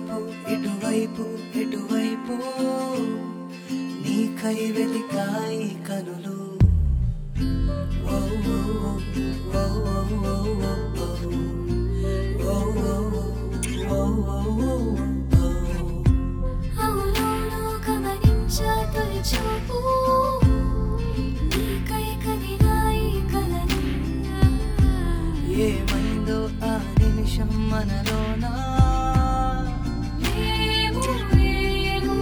అటువైపు ఇటువైపు ఎటువైపు నీకై వెతికాయి కనులు ఓ ఓ ఓ ఓ ఓ ఓ ఓ ఓ ఓ అవునవును గమనించా తొలి చూపు నీకై కదిలాయి కలలు ఏమైందో ఆ నిమిషం మనలోనా ఏమో ఏమో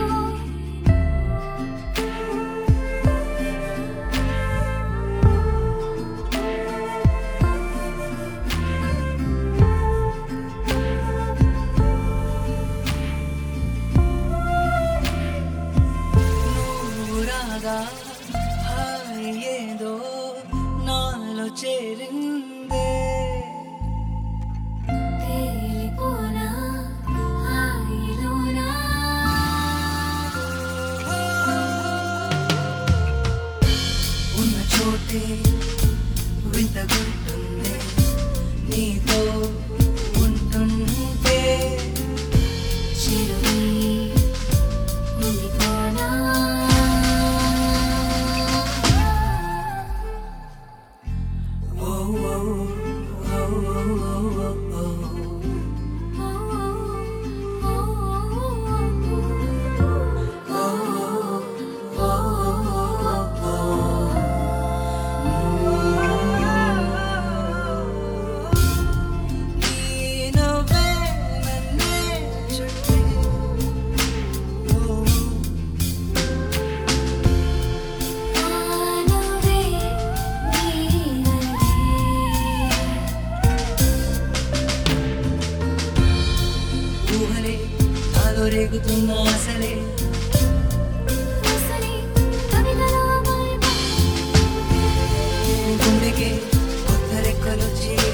నువ్వు రాగా హాయి ఏదో నాలో చేరిందే తేలిపోనా హాయిలోనా ఉన్న చోటే వింత గుంటుంది నీతో ఉంటుంటే చిరువి ఉండిపోనా ఓ ఓ ఓ ఓ ఓ నీ నవ్వే నన్నే చుట్టి ఓ ఆనవే నీవే ఊహలే నాలో రేగుతున్న ఆశలే అసలే కవితలో మైమై గుండెకే కొత్త రెక్కలు చే